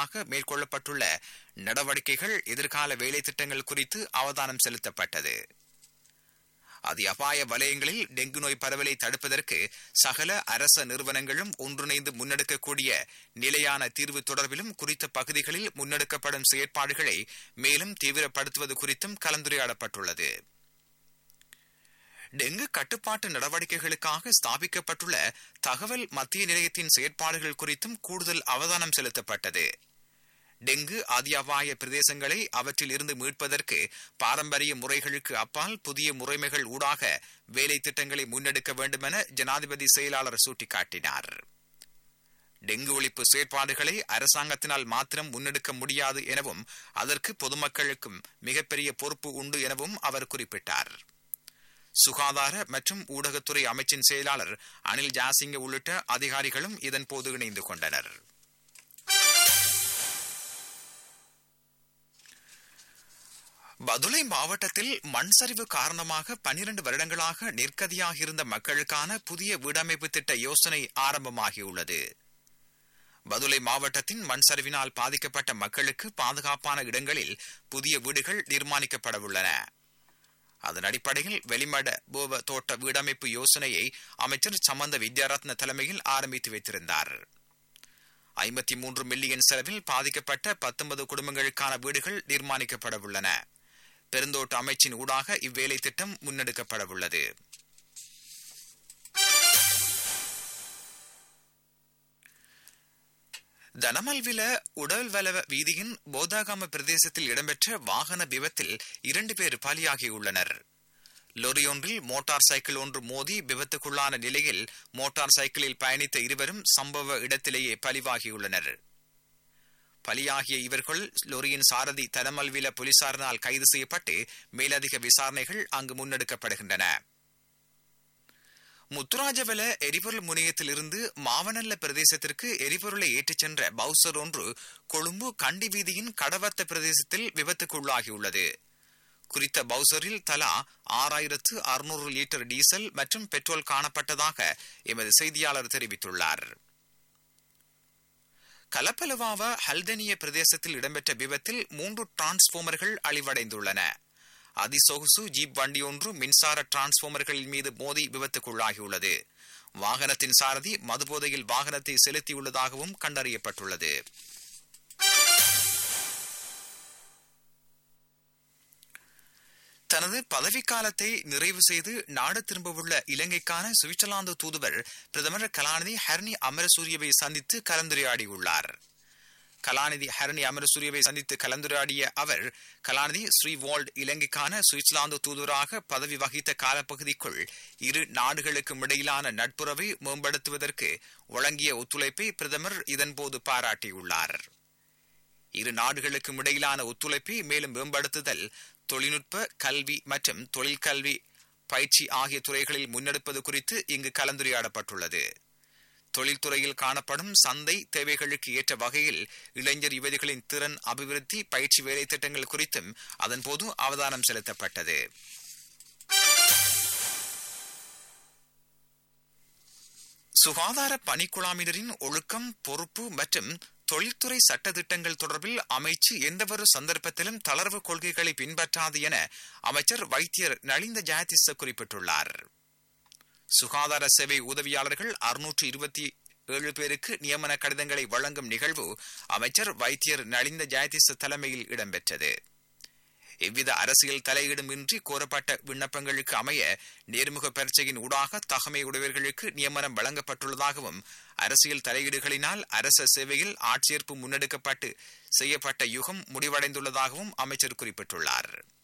தொடர்பாக மேற்கொள்ளப்பட்டுள்ள நடவடிக்கைகள் எதிர்கால வேலை திட்டங்கள் குறித்து அவதானம் செலுத்தப்பட்டது அதி அபாய வலயங்களில் டெங்கு நோய் பரவலை தடுப்பதற்கு சகல அரச நிறுவனங்களும் ஒன்றிணைந்து முன்னெடுக்கக்கூடிய நிலையான தீர்வு தொடர்பிலும் குறித்த பகுதிகளில் முன்னெடுக்கப்படும் செயற்பாடுகளை மேலும் தீவிரப்படுத்துவது குறித்தும் கலந்துரையாடப்பட்டுள்ளது டெங்கு கட்டுப்பாட்டு நடவடிக்கைகளுக்காக ஸ்தாபிக்கப்பட்டுள்ள தகவல் மத்திய நிலையத்தின் செயற்பாடுகள் குறித்தும் கூடுதல் அவதானம் செலுத்தப்பட்டது டெங்கு அதிஅபாய பிரதேசங்களை அவற்றில் இருந்து மீட்பதற்கு பாரம்பரிய முறைகளுக்கு அப்பால் புதிய முறைமைகள் ஊடாக வேலை திட்டங்களை முன்னெடுக்க வேண்டுமென ஜனாதிபதி செயலாளர் சுட்டிக்காட்டினார் டெங்கு ஒழிப்பு செயற்பாடுகளை அரசாங்கத்தினால் மாத்திரம் முன்னெடுக்க முடியாது எனவும் அதற்கு பொதுமக்களுக்கும் மிகப்பெரிய பொறுப்பு உண்டு எனவும் அவர் குறிப்பிட்டார் சுகாதார மற்றும் ஊடகத்துறை அமைச்சின் செயலாளர் அனில் ஜாசிங்க உள்ளிட்ட அதிகாரிகளும் இதன் போது இணைந்து கொண்டனர் பதுளை மாவட்டத்தில் மண் சரிவு காரணமாக பனிரண்டு வருடங்களாக நிற்கதியாக இருந்த மக்களுக்கான புதிய வீடமைப்பு திட்ட யோசனை ஆரம்பமாகியுள்ளது பதுளை மாவட்டத்தின் மண் சரிவினால் பாதிக்கப்பட்ட மக்களுக்கு பாதுகாப்பான இடங்களில் புதிய வீடுகள் நிர்மாணிக்கப்படவுள்ளன அதன் அடிப்படையில் வெளிமட போவ தோட்ட வீடமைப்பு யோசனையை அமைச்சர் சம்பந்த வித்யாரத்ன தலைமையில் ஆரம்பித்து வைத்திருந்தார் ஐம்பத்தி மூன்று மில்லியன் செலவில் பாதிக்கப்பட்ட பத்தொன்பது குடும்பங்களுக்கான வீடுகள் நிர்மாணிக்கப்படவுள்ளன பெருந்தோட்ட அமைச்சின் ஊடாக இவ்வேலை திட்டம் முன்னெடுக்கப்படவுள்ளது தனமல்வில உடல்வலவ வீதியின் போதாகாம பிரதேசத்தில் இடம்பெற்ற வாகன விபத்தில் இரண்டு பேர் பலியாகியுள்ளனர் லொரியொன்றில் மோட்டார் சைக்கிள் ஒன்று மோதி விபத்துக்குள்ளான நிலையில் மோட்டார் சைக்கிளில் பயணித்த இருவரும் சம்பவ இடத்திலேயே பலிவாகியுள்ளனர் பலியாகிய இவர்கள் லொரியின் சாரதி தனமல்வில போலீசாரினால் கைது செய்யப்பட்டு மேலதிக விசாரணைகள் அங்கு முன்னெடுக்கப்படுகின்றன முத்துராஜவல எரிபொருள் முனையத்தில் இருந்து மாவனல்ல பிரதேசத்திற்கு எரிபொருளை ஏற்றிச் சென்ற பவுசர் ஒன்று கொழும்பு கண்டி வீதியின் கடவத்த பிரதேசத்தில் விபத்துக்குள்ளாகியுள்ளது குறித்த பவுசரில் தலா ஆறாயிரத்து அறுநூறு லிட்டர் டீசல் மற்றும் பெட்ரோல் காணப்பட்டதாக எமது செய்தியாளர் தெரிவித்துள்ளார் கலப்பலவாவ ஹல்தனிய பிரதேசத்தில் இடம்பெற்ற விபத்தில் மூன்று டிரான்ஸ்பார்மர்கள் அழிவடைந்துள்ளன அதிசொகுசு ஜீப் வண்டி ஒன்று மின்சார டிரான்ஸ்பார்மர்களின் மீது மோதி விபத்துக்குள்ளாகியுள்ளது வாகனத்தின் சாரதி மதுபோதையில் வாகனத்தை செலுத்தியுள்ளதாகவும் கண்டறியப்பட்டுள்ளது தனது பதவிக்காலத்தை நிறைவு செய்து நாடு திரும்பவுள்ள இலங்கைக்கான சுவிட்சர்லாந்து தூதுவர் பிரதமர் கலாநிதி ஹர்னி அமரசூரியவை சந்தித்து கலந்துரையாடியுள்ளார் கலாநிதி ஹரணி அமரசூரியவை சந்தித்து கலந்துரையாடிய அவர் கலாநிதி ஸ்ரீவால்ட் இலங்கைக்கான சுவிட்சர்லாந்து தூதுவராக பதவி வகித்த காலப்பகுதிக்குள் இரு நாடுகளுக்கும் இடையிலான நட்புறவை மேம்படுத்துவதற்கு வழங்கிய ஒத்துழைப்பை பிரதமர் இதன்போது பாராட்டியுள்ளார் இரு நாடுகளுக்கும் இடையிலான ஒத்துழைப்பை மேலும் மேம்படுத்துதல் தொழில்நுட்ப கல்வி மற்றும் தொழிற்கல்வி பயிற்சி ஆகிய துறைகளில் முன்னெடுப்பது குறித்து இங்கு கலந்துரையாடப்பட்டுள்ளது தொழில்துறையில் காணப்படும் சந்தை தேவைகளுக்கு ஏற்ற வகையில் இளைஞர் யுவதிகளின் திறன் அபிவிருத்தி பயிற்சி வேலை திட்டங்கள் குறித்தும் அதன்போது அவதானம் செலுத்தப்பட்டது சுகாதார பணிக்குழாமினரின் ஒழுக்கம் பொறுப்பு மற்றும் தொழில்துறை சட்டத்திட்டங்கள் தொடர்பில் அமைச்சு எந்தவொரு சந்தர்ப்பத்திலும் தளர்வு கொள்கைகளை பின்பற்றாது என அமைச்சர் வைத்தியர் நலிந்த ஜெயதிச குறிப்பிட்டுள்ளார் சுகாதார சேவை உதவியாளர்கள் அறுநூற்று இருபத்தி ஏழு பேருக்கு நியமன கடிதங்களை வழங்கும் நிகழ்வு அமைச்சர் வைத்தியர் நலிந்த ஜெயதிச தலைமையில் இடம்பெற்றது எவ்வித அரசியல் தலையீடும் இன்றி கோரப்பட்ட விண்ணப்பங்களுக்கு அமைய நேர்முக பரீட்சையின் ஊடாக தகமை உடையவர்களுக்கு நியமனம் வழங்கப்பட்டுள்ளதாகவும் அரசியல் தலையீடுகளினால் அரச சேவையில் ஆட்சேர்ப்பு முன்னெடுக்கப்பட்டு செய்யப்பட்ட யுகம் முடிவடைந்துள்ளதாகவும் அமைச்சர் குறிப்பிட்டுள்ளார்